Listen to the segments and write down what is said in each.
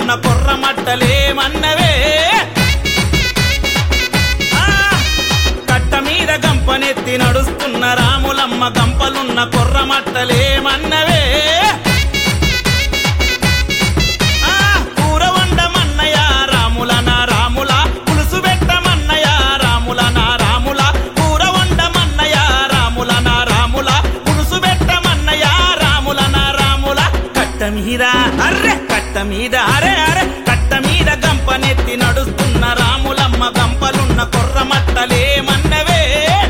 గంపలున్న కొర్రమట్టలేమన్నవే ఆ, కట్ట మీద గంపనెత్తి నడుస్తున్న రాములమ్మ గంపలున్న కొర్రమట్టలేమన్నవే ఆ, కూర వండమన్నయ రాముల నా రాముల పులుసు పెట్టమన్నయ రాముల నా రాముల కూర వండమన్నయ రాముల నా రాముల పులుసు పెట్టమన్నయ రాముల నా రాముల కట్ట మీద అర్రె కట్ట మీద అరే అరే కట్ట మీద గంపనెత్తి నడుస్తున్న రాములమ్మ గంపలున్న కొర్రమట్టలేమన్నవే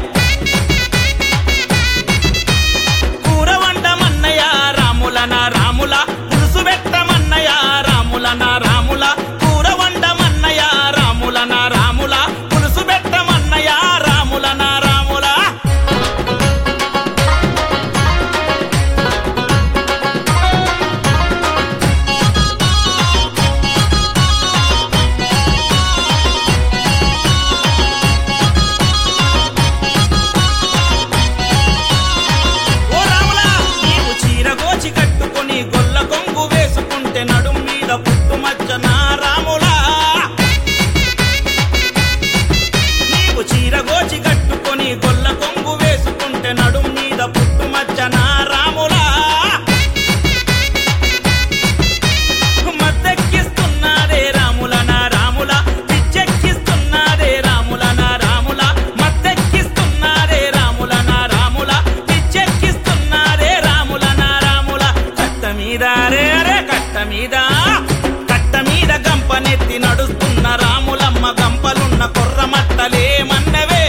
కూర వండమన్నయ రాముల నా రాముల పులుసు పెట్టమన్నయ రాముల నా రాముల కూర వండమన్నయ రాముల నా రాముల పులుసు పెట్టమన్నయ రాముల నా రాముల ఓ రాములా నీవు చీర గోచి కట్టుకొని గొల్ల కొంగు వేసుకుంటే నడుం మీద పుట్టుమచ్చ నా రాములా నీవు చీర గోచి కట్టుకొని గొల్ల కొంగు వేసుకుంటే నడుం మీద పుట్టుమచ్చ నా రాములా మత్తెక్కిస్తున్నారే రాముల నా రాముల పిచ్చెక్కిస్తున్నారే రాముల నా రాముల మత్తెక్కిస్తున్నారే రాముల నా రాముల పిచ్చెక్కిస్తున్నారే రాముల నా రాముల కట్ట మీద రే రే కట్ట మీద కట్ట మీద గంపనెత్తి నడుస్తున్న రాములమ్మ గంపలున్న కొర్రమట్టలేమన్నవే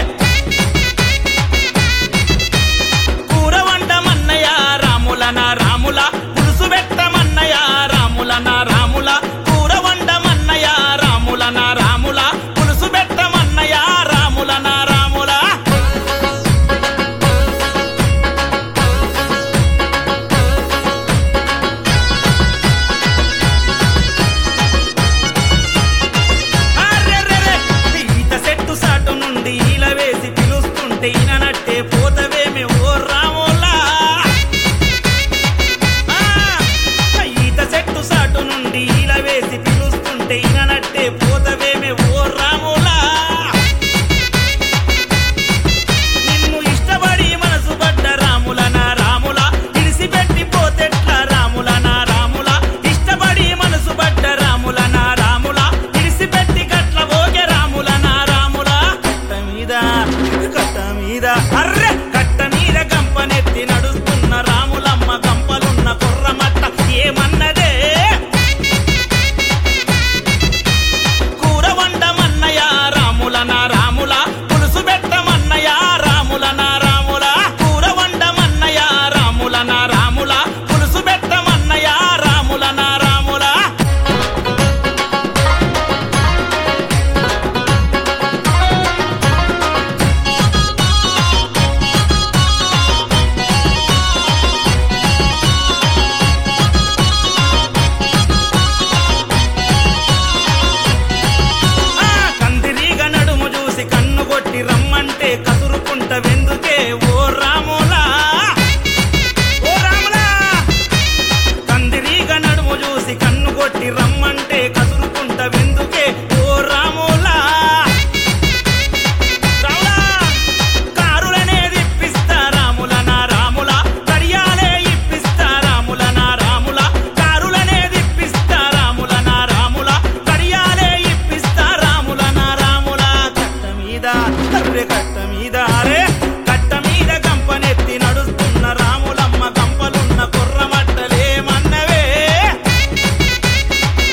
కూర వండమన్నయ రాముల నా రాముల పులుసు పెట్టమన్నయ రాముల నా రాముల కూర వండమన్నయ రాముల నా రాముల పులుసు పెట్టమన్నయ రాముల నా రాముల అర్రెర్రెర్రె! ఈత చెట్టు సాటు నుండి ఈల వేసి పిలుస్తుంటే ఈననట్టే పోతవేమి ఓ రాములా ఆ! ఈత చెట్టు సాటు నుండి ఈల వేసి పిలుస్తుంటే ఈననట్టే పోతవేమి ఓ రాములా నిన్ను ఇష్టపడి మనసు పడ్డ రాముల నా రాముల ఇడిసిపెట్టి పోతెట్ల రాముల నా రాముల ఇష్టపడి మనసు పడ్డ రాముల నా రాముల ఇడిసిపెట్టి గట్ల ఓకే రాముల నా రాముల కట్ట మీద కట్ట మీద అర్రె కట్ట మీద గంపనెత్తి నడుస్తున్న రాములమ్మ గంపలున్న కొర్రమట్ట ఏమన్నదే కూర వండమన్నయ రాముల నా రాముల పులుసు పెట్టమన్నయ రాముల నా రాముల కూర వండమన్నయ రాముల నా రాముల పులుసు పెట్టమన్నయ రాముల నా రాముల ఆ కందిరీగ నడుము చూసి కన్ను కొట్టి రమ్మంటే కసురుకుంట వెందుకే ఓ రాములా ఓ రాములా కందిరీగ నడుము చూసి కన్ను కొట్టి రమ్మంటే కసురుకుంట వెందుకే ఓ రాములా రాములా కారులనే ఇప్పిస్తా రాముల నా రాముల కడియాలే ఇప్పిస్తా రాముల నా రాముల కారులనే ఇప్పిస్తా రాముల నా రాముల కడియాలే ఇప్పిస్తా రాముల నా రాముల కట్ట మీద అర్రె కట్ట మీద అరే కట్ట మీద గంపనెత్తి నడుస్తున్న రాములమ్మ గంపలున్న కొర్రమట్టలేమన్నవే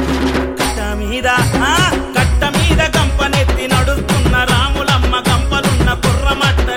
కట్ట మీద ఆ, కట్ట మీద గంపనెత్తి నడుస్తున్న రాములమ్మ గంపలున్న కుర్రమట్ట